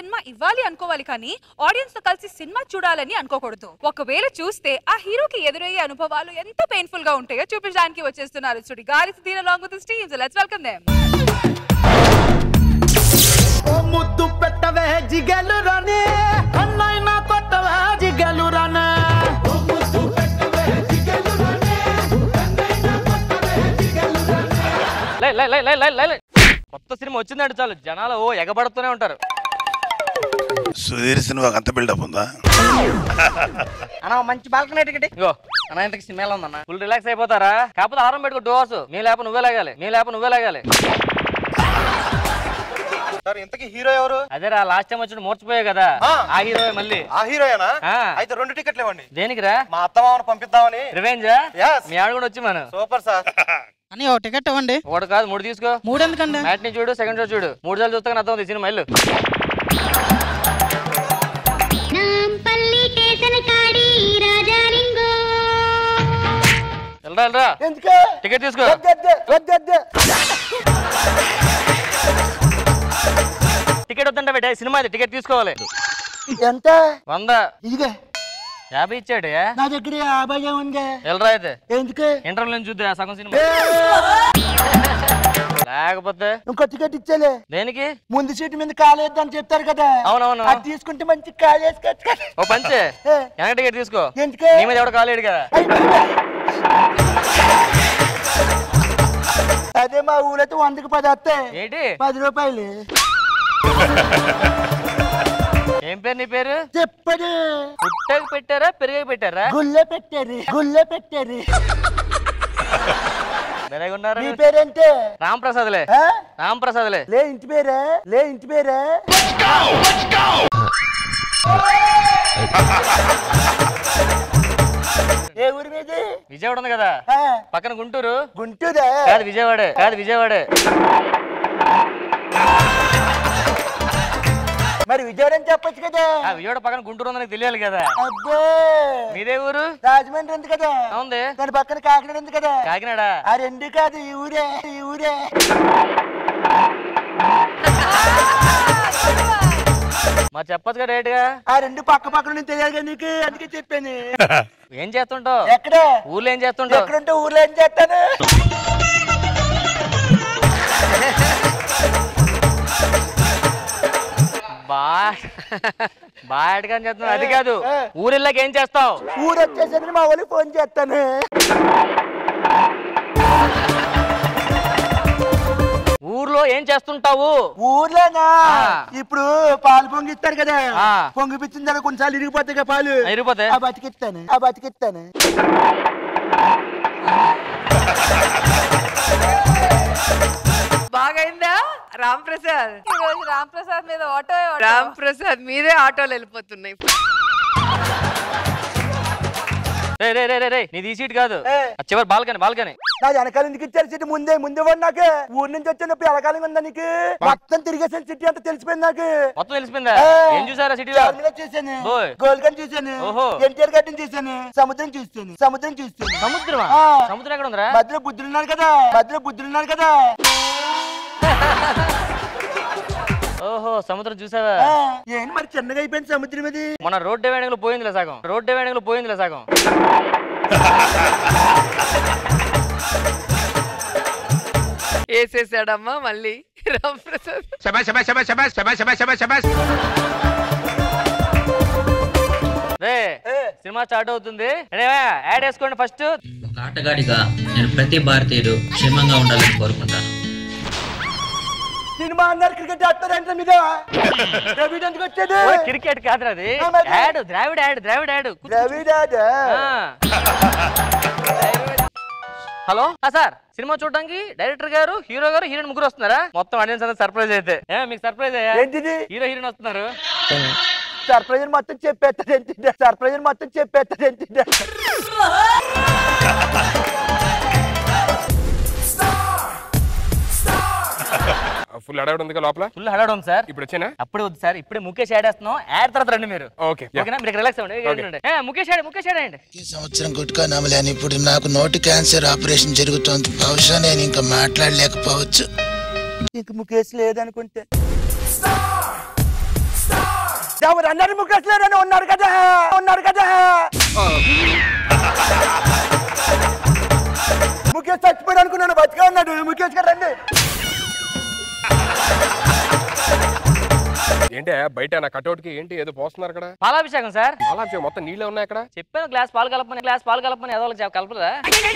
Cinema ఇవ్వాలి అనుకోవాలి కానీ ఆడియన్స్ తో కలిసి సినిమా చూడాలని అనుకోకూడదు ఒకవేళ చూస్తే ఆ హీరోకి ఎదురయ్యే అనుభవాలు ఎంత పెయిన్ఫుల్ గా ఉంటాయో చూపించడానికి వచ్చేస్తున్నారు చూడి గాలి దీని long with steams let's welcome them ఓ ముద్దు పెట్టవే జిగలు రానే అన్నైనా కొట్టవే జిగలు రానే లై లై లై లై లై లై లై. కొత్త సినిమా వచ్చిందంటే చాలు జనాలు ఓ ఎగబడుతూనే ఉంటారు సుధీర్ సినిమాకి అంత బిల్డప్ ఉందా అన్న మంచి బాల్కనీ టికెట్ ఇగో అన్న ఇంతకి సినిమా ఎలా ఉందన్న ఫుల్ రిలాక్స్ అయిపోతారా కాకపోతే ఆరం పెట్టుకో టూ అవర్స్ మీ లేప నువ్వే లాగాలి మీ లేప నువ్వే లాగాలి సార్ ఇంతకీ హీరో ఎవరు అదేరా లాస్ట్ టైం వచ్చిన మూర్చిపోయావు కదా ఆ. ఆ హీరో మళ్ళీ ఆ హీరోయేనా ఆ. అయితే రెండు టికెట్లు ఇవ్వండి దేనికిరా మా అత్తమామను పంపిద్దామని రివెంజా Yes. మీ ఆడ కూడా వచ్చి మనం సూపర్ సార్ అని ఓ టికెట్ ఇవ్వండి ఒకటి కాదు మూడు తీసుకో మూడు ఎందుకండి మ్యాట్ ని చూడు సెకండ్ షో చూడు మూడు సార్లు చూస్తే అర్థం అవుతుంది సినిమా ఇల్లు నాంపల్లి స్టేషన్ కాడి రాజాలింగో వెళ్ళరా వెళ్ళరా ఎందుకే టికెట్ తీసుకో వద్దొద్దు, వద్దొద్దు. టికెట్ వద్దంటే పెట్టే సినిమా ఇది టికెట్ తీసుకోవాలి ఎంత వంద ఇదిగే యాభై ఇచ్చాడు నా దగ్గర యాభై ఉంది వెళ్ళరా అయితే ఎందుకు ఇంటర్వ్యూ నుంచి చూద్దా సగం సినిమా లేకపోతే ఇంకో టికెట్ ఇచ్చేలే దేనికి ముందు సీటు మీద కాలేద్దని చెప్తారు కదా అవునవును అది తీసుకుంటే మంచి కాలేసుకోవచ్చు కదా ఓ పంచే ఏ, వెనక టికెట్ తీసుకో ఎందుకు నీ మీద ఎవడ కాలేడు కదా అదే మా ఊరైతే వందకి పది వస్తాయి ఏంటి పది రూపాయలు ఏం పేరు నీ పేరు చెప్పడు పుట్టకి పెట్టారా పెరిగకి పెట్టారా గుళ్ళే పెట్టారు గుళ్ళే పెట్టారు బెరగా ఉన్నారా నీ పేరేంటే రామ్ ప్రసాద్లే ఆ? రామ్ ప్రసాద్లే లే ఇంటి పేరే లే ఇంటి పేరే ఏ ఊరి మీది విజయవాడ ఉంది కదా ఆ, పక్కన గుంటూరు గుంటూరే కాదు విజయవాడే కాదు విజయవాడే మరి విజయవాడ అని చెప్పొచ్చు కదా ఆ విజయవాడ పక్కన గుంటూరు ఉందని నీకు తెలియాలి కదా అబ్బే మీదే ఊరు రాజమండ్రి ఉంది కదా ఉంది దాని పక్కన కాకినాడ ఉంది కదా కాకినాడ ఆ రెండు కాదు ఈ ఊరే ఈ ఊరే మరి చెప్పొచ్చు కదా రేట్ గా ఆ రెండు పక్క పక్కన నుంచి తెలియాలి కదా నీకు అందుకే చెప్పాను ఏం చేస్తుంటావు ఎక్కడ ఊర్లో ఏం చేస్తుంటావు ఎక్కడుంటే ఊర్లో ఏం చేస్తాను బా బాగా చేస్తున్నావు అది కాదు ఊరిల్లోకి ఏం చేస్తావు ఊరు వచ్చేసరికి మా వాళ్ళకి ఫోన్ చేస్తాను ఊర్లో ఏం చేస్తుంటావు ఊర్లోనా ఆ. ఇప్పుడు పాలు పొంగిస్తారు కదా ఆ. పొంగిపించిన తర్వాత కొన్నిసార్లు ఇరిగిపోతాయి కదా పాలు అయిపోతే ఆ బతికిస్తాను ఆ బతికిస్తాను బాగైందా రామ్ ప్రసాద్ ఈ రోజు రామ్ ప్రసాద్ మీద ఆటో రామ్ ప్రసాద్ మీదే ఆటోలు వెళ్ళిపోతున్నాయి రే రే రే రే రే నీది ఈ సీట్ కాదు ఏ. ఆ చివరి బాల్కని బాల్కని నా వెనకాల ఎందుకు ఇచ్చారు సిటీ ముందే ముందే వాడు నాకు ఊరి నుంచి వచ్చినప్పుడు ఎలకాలంగా ఉందా నీకు మొత్తం తిరిగేసిన సిటీ అంతా తెలిసిపోయింది నాకు మొత్తం తెలిసిపోయిందా ఏ. ఏం చూసారా సిటీలో చార్మినార్ చూశాను ఓయ్. గోల్కొండ చూశాను ఓహో. ఎన్టీఆర్ గార్డెన్ చూశాను సముద్రం చూస్తాను సముద్రం చూస్తాను సముద్రమా ఆ. సముద్రం ఎక్కడ ఉందిరా మధ్యలో బుద్ధులు ఉన్నారు కదా మధ్యలో బుద్ధులు ఉన్నారు కదా ఓహో సముద్రం చూసావా ఆ, ఏంటి మరి చిన్నగా అయిపోయింది సముద్రం ఇది మన రోడ్ డివైడింగ్ లో పోయిందిలే సగం రోడ్ డివైడింగ్ లో పోయిందిలే సగం వేసేసాడమ్మా మళ్ళీ రామ్ ప్రసాద్ రే సినిమా స్టార్ట్ అవుతుంది రెడీవా? యాడ్ వేసుకోండి ఫస్ట్ ఒక ఆటగాడిగా నేను ప్రతి భారతీయుడు క్షేమంగా ఉండాలని కోరుకుంటాను సినిమా అన్నారు క్రికెట్ ఆడతారంటే మీద ద్రవిడ్ ఎందుకు వచ్చాడు క్రికెట్ కాదురా అది ఆ, మరి? Ad Dravid ad Dravid ad Dravid ఆడా? హలో ఆ సార్ సినిమా చూడడానికి డైరెక్టర్ గారు హీరో గారు హీరోయిన్ ముగ్గురు వస్తున్నారా మొత్తం ఆడియన్స్ అంతా సర్ప్రైజ్ అయితే ఏ మీకు సర్ప్రైజ్ అయ్యా ఏంటిది హీరో హీరోయిన్ వస్తున్నారు సర్ప్రైజ్ మొత్తం చెప్పేస్తారు ఏంటి సర్ప్రైజ్ మొత్తం చెప్పేస్తారు ఏంటి ఫుల్ అడగడం ఉంది లోపల ఫుల్ హడాడు ఉంది సార్ ఇప్పుడు వచ్చేనా అప్పుడే వద్దు సార్ ఇప్పుడే ముఖేష్ యాడ్ వేస్తున్నాం యాడ్ తర్వాత రండి మీరు ఓకే ఓకేనా మీరు రిలాక్స్ అవ్వండి ఏ, ముఖేష్ యాడ్ ముఖేష్ యాడ్ అండి ఈ సంవత్సరం గుట్కా నమ్మలేని ఇప్పుడు నాకు నోటి క్యాన్సర్ ఆపరేషన్ జరుగుతోంది బహుశా నేను ఇంకా మాట్లాడలేకపోవచ్చు ఇంక ముఖేష్ లేదనుకుంటే ఎవరు అన్నారు ముఖేష్ లేరని ఉన్నారు కదా ఉన్నారు కదా ముఖేష్ చచ్చిపోయాడు అనుకున్నాను బతిగా ఉన్నాడు ముఖేష్ గారు రండి ఏంటి బయట నా కట్అవుట్ కి ఏంటి ఏదో పోస్తున్నారు అక్కడ పాలాభిషేకం సార్ అలా మొత్తం నీళ్ళే ఉన్నాయి అక్కడ చెప్పాను గ్లాస్ పాలు కలపని గ్లాస్ పాలు కలపని ఏదో ఒకటి కలపదా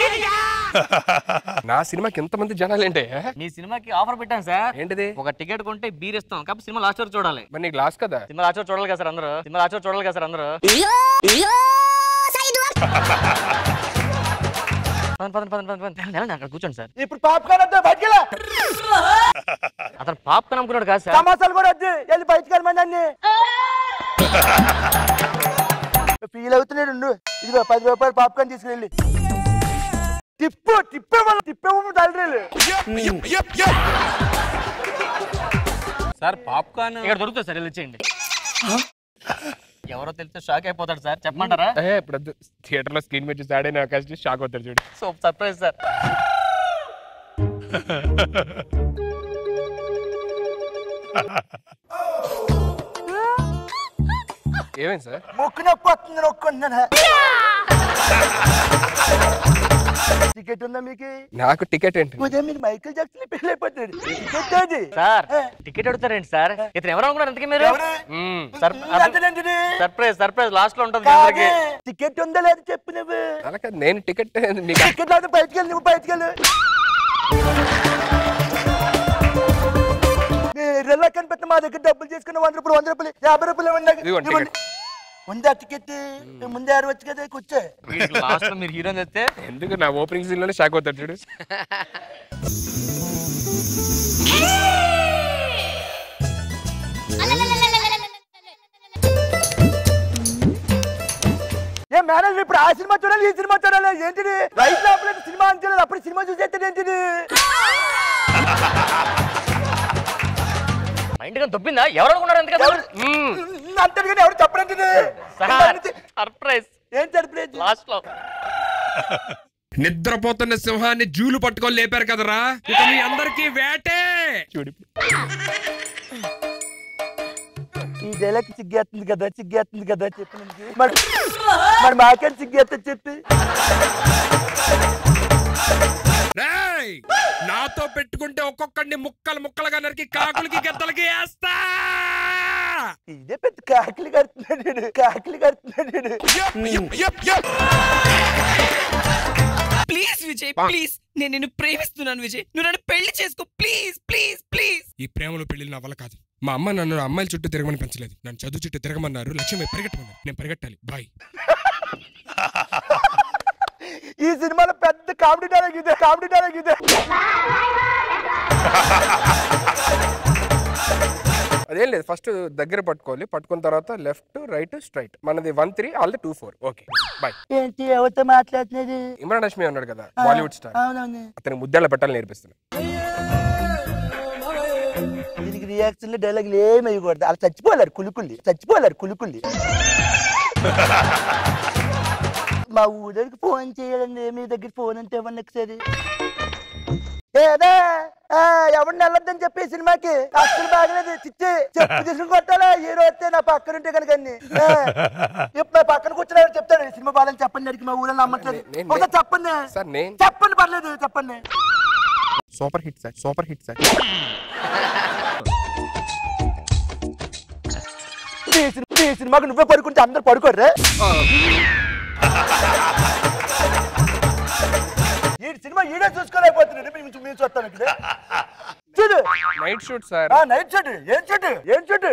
నా సినిమాకి ఎంతమంది జనాలు ఏంటి మీ సినిమాకి ఆఫర్ పెట్టాను సార్ ఏంటిది ఒక టికెట్ కొంటే బీర్ ఇస్తాం కాబట్టి సినిమా లాస్ట్ వరకు చూడాలి మరి నీ గ్లాస్ కదా సినిమా లాస్ట్ వరకు చూడాలి కదా సార్ అందరూ సినిమా లాస్ట్ వరకు చూడాలి కదా సార్ అందరూ పదండి, పదండి, పదండి, పదండి, పదండి. వెళ్ళండి, అక్కడ కూర్చోండి సార్ ఇప్పుడు పాప్కార్న్ వద్దు బయటికి వెళ్ళా అతను పాప్కార్న్ అమ్ముకున్నాడు కాదు సార్ సమోసాలు కూడా వద్దు వెళ్ళి బయటికి వెళ్ళమని అన్ని ఫీల్ అవుతున్నాడు ఉండు. ఇదిగో పది రూపాయలు పాప్కార్న్ తీసుకెళ్ళి తిప్పు తిప్పే వాళ్ళు తిప్పేమో తల్లి సార్ పాప్కార్న్ ఇక్కడ దొరుకుతుంది సార్ వెళ్ళి ఇచ్చేయండి ఎవరో తెలిస్తే షాక్ అయిపోతాడు సార్ చెప్పమంటారా ఏ ఇప్పుడు థియేటర్ లో స్క్రీన్ మీద చూసి ఆడే అవకాశం షాక్ అవుతారు చూడు సో సర్ప్రైజ్ సార్ ఏమైంది సార్ ముక్కు నొప్పి వస్తుంది నొక్కుంటున్నాను టికెట్ ఉందా మీకు నాకు టికెట్ ఏంటి ఉదయం మీరు మైకిల్ జాక్సన్ పెళ్లి అయిపోతాడు టికెట్ అది సార్ ఏ. టికెట్ అడుగుతారేంటి సార్ ఇతను ఎవరు అనుకున్నారు ఇంతకీ మీరు ఎవరు? మ్మ్. సర్- ఎంతనంటిది? సర్ప్రైజ్ సర్ప్రైజ్ లాస్ట్ లో ఉంటుంది మీ కాదే. అందరికి టికెట్ ఉందా లేదా చెప్పు నువ్వు అలా కాదు, నేను టికెట్ నీకు టికెట్ లేదా బయటికి వెళ్ళి నువ్వు బయటికి వెళ్ళు మీరు కనిపెట్టిన మా దగ్గర డబ్బులు తీసుకున్న వంద రూపాయలు వంద రూపాయలు యాభై రూపాయలు ఇవ్వండి నాకు. ఇదిగోండి ఇవ్వండి. ఉందా టికెట్ ముందే అరవచ్చు కదా కూర్చో లాస్ట్ లో మీరు హీరోని తెస్తే ఎందుకు నా ఓపెనింగ్ సీన్ లోనే షాక్ అవుతారు చూడు ఏ మేనేజర్ ఇప్పుడు ఆ సినిమా చూడాలి ఈ సినిమా చూడాలి ఏంటిది రైట్ లోపల సినిమా అంచలేదు అప్పుడు సినిమా చూసేది ఏంటిది మైండ్ గా దొబ్బిందా ఎవరు అనుకున్నారు ఎందుకంటే అంటారు కానీ ఎవరు చెప్పడం సార్ సర్ప్రైజ్ ఏం సరిపోలేదు లాస్ట్ లో నిద్రపోతున్న సింహాన్ని జూలు పట్టుకొని లేపారు కదరా ఇక మీ అందరికీ వేటే చూడు ఈ డైలాగ్ సిగ్గేస్తుంది కదా సిగ్గేస్తుంది కదా చెప్పి మనకి. మరి మరి మాకేం సిగ్గేస్తుంది చెప్పి రేయ్! నాతో పెట్టుకుంటే ఒక్కొక్కడిని ముక్కలు ముక్కలుగా నరికి కాకులకి గెత్తలకి వేస్తా ఇదే పెద్ద కాకిలి కడుతున్నాడు వీడు. కాకిలి కడుతున్నాడు వీడు. ప్లీజ్ విజయ్ ప్లీజ్ నేను నిన్ను ప్రేమిస్తున్నాను విజయ్ నువ్వు నన్ను పెళ్లి చేసుకో ప్లీజ్ ప్లీజ్ ప్లీజ్ ఈ ప్రేమలో పెళ్లి నా వల్ల కాదు మా అమ్మ నన్ను అమ్మాయిల చుట్టూ తిరగమని పెంచలేదు నన్ను చదువు చుట్టూ తిరగమన్నారు లక్ష్యం వైపు పరిగెట్టమన్నారు నేను పరిగెట్టాలి బాయ్ ఈ సినిమాలో పెద్ద కామెడీ డైలాగ్ ఇదే కామెడీ డైలాగ్ ఇదే అదేం లేదు ఫస్ట్ దగ్గర పట్టుకోవాలి పట్టుకున్న తర్వాత లెఫ్ట్ రైట్ స్ట్రైట్ మనది one three all two four okay boy ఏంటి ఎవరితో మాట్లాడుతున్నది ఇమ్రాన్ హష్మి ఉన్నాడు కదా బాలీవుడ్ స్టార్ అవునవును అతనికి ముద్దాళ్ళ పెట్టాలి నేర్పిస్తున్నాను దీనికి రియాక్షన్ డైలాగులు ఏమి వేయకూడదు అలా చచ్చిపోలేరు కులుకుల్లి చచ్చిపోలేరు కులుకుల్లి మా ఊరికి ఫోన్ చేయాలండి మీ దగ్గర ఫోన్ అంటే ఇవ్వండి ఒకసారి ఏదా ఎవరిని వెళ్ళొద్దని చెప్పి ఈ సినిమాకి అసలు బాగలేదు చిచ్చి చెప్పు తీసుకుని కొట్టాలా హీరో వస్తే నా పక్కన ఉంటే కనుక అన్ని. ఏ, ఇప్పుడు నా పక్కన కూర్చున్నా చెప్తాడు ఈ సినిమా బాగాలని చెప్పండి అడిగి మా ఊళ్ళో నమ్మట్లేదు నేను- ఒకసారి చెప్పండి సార్ నేను చెప్పండి పర్లేదు చెప్పండి super hit sir super hit sir ఈ సినిమా ఈ సినిమాకి నువ్వే పడుకుంటే అందరు పడుకోర్రే ఈ సినిమా ఈడే చూసుకోలేకపోతున్నాడు మేము మేము చూస్తాను ఇక్కడ చూడు నైట్ షూట్ సార్ ఆ నైట్ షూట్ ఏం షూట్ ఏం షూట్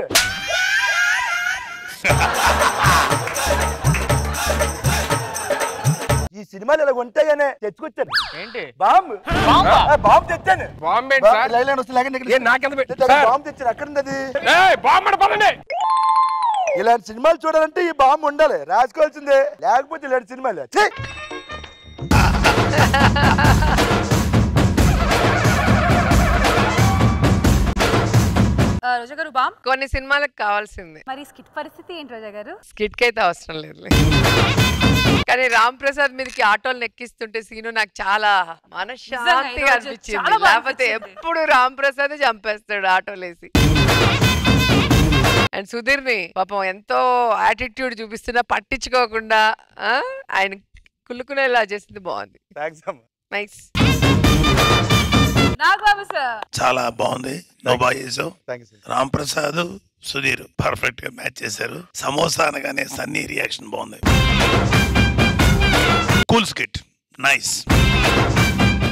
ఈ సినిమాలు ఇలా ఉంటాయనే తెచ్చుకొచ్చాను ఏంటి బాంబు బాంబా? ఆ, బాంబు తెచ్చాను బాంబ్ ఏంటి సార్ లైలాండ్ వస్తే లాగండి ఇక్కడ. ఏ నాకెంత పె- సార్. బాంబు తెచ్చాను అక్కడ ఉంది అది ఏయ్, బాంబ్ పడండి ఇలాంటి సినిమాలు చూడాలంటే ఈ బాంబు ఉండాలి రాసుకోవాల్సిందే లేకపోతే ఇలాంటి సినిమాలు ఛీ! ఆ, రోజా గారు బామ్ కొన్ని సినిమాలకు కావాల్సిందే మరి స్కిట్ పరిస్థితి ఏంటి రోజా గారు స్కిట్ కి అయితే అవసరం లేదు కానీ రామ్ ప్రసాద్ మీదకి ఆటోలు ఎక్కిస్తుంటే సీను నాకు చాలా నిజంగా మనశ్శాంతిగా ఈరోజు అనిపించింది చాలా బాగా లేకపోతే అనిపించింది. ఎప్పుడు రామ్ ప్రసాద్ చంపేస్తాడు ఆటోలేసి అండ్ సుధీర్ ని పాపం ఎంతో యాటిట్యూడ్ చూపిస్తున్నా పట్టించుకోకుండా ఆ, ఆయన కుళ్ళుకునేలా చేసింది బాగుంది థ్యాంక్స్ అమ్మా నైస్ నాగబాబు సార్ చాలా బాగుంది నువ్వు బాగా చేసావు thank you Ram Prasad Sudheer perfect గా మ్యాచ్ చేశారు సమోసా అనగానే సన్నీ రియాక్షన్ బాగుంది కూల్ స్కిట్ నైస్